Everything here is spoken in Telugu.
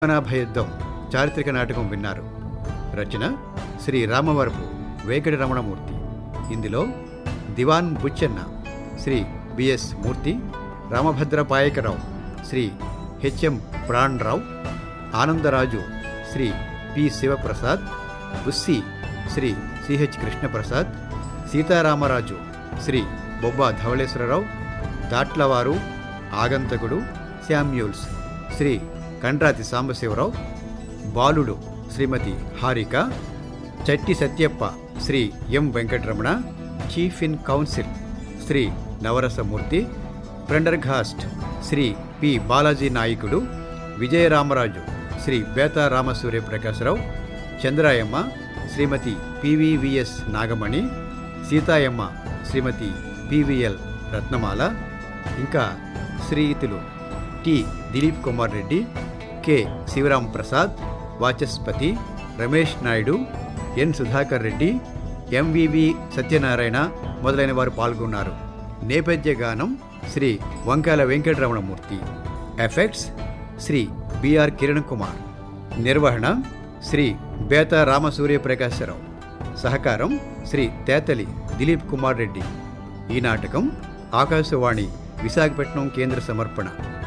భయయుద్ధం చారిత్రక నాటకం విన్నారు రచన శ్రీ రామవరపు వేంకట రమణమూర్తి ఇందులో Diwan Buchanna Shri B S Murthy Ramabhadra Payakarao Shri H M Pranarao Anandaraju Shri P Sivaprasad Bussy Shri C H Krishnaprasad Sitaramaraju Shri Bobba Dhavaleswararao Datlavaru ఆగంతకుడు శామ్యూల్స్ శ్రీ కండ్రాతి సాంబశివరావు బాలుడు Shrimati Harika Chatti Satyappa Shri M Venkataramana chief in council Shri Navarasamurthy Prendergast Shri P Balaji నాయకుడు విజయరామరాజు శ్రీ బేతా రామసూర్యప్రకాశరావు చంద్రాయమ్మ శ్రీమతి పివివిఎస్ నాగమణి సీతాయమ్మ శ్రీమతి పివిఎల్ రత్నమాల ఇంకా శ్రీయుతులు T Dilip Kumar Reddy K Sivaram Prasad Vachaspati Ramesh Naidu N Sudhakar Reddy M V V Satyanarayana మొదలైన వారు పాల్గొన్నారు నేపథ్య గానం శ్రీ వంకాల వెంకటరమణమూర్తి ఎఫెక్ట్స్ శ్రీ బిఆర్ కిరణ్ కుమార్ నిర్వహణ శ్రీ బేత రామసూర్యప్రకాశరావు సహకారం శ్రీ తేతలి దిలీప్ కుమార్ రెడ్డి ఈ నాటకం ఆకాశవాణి విశాఖపట్నం కేంద్ర సమర్పణ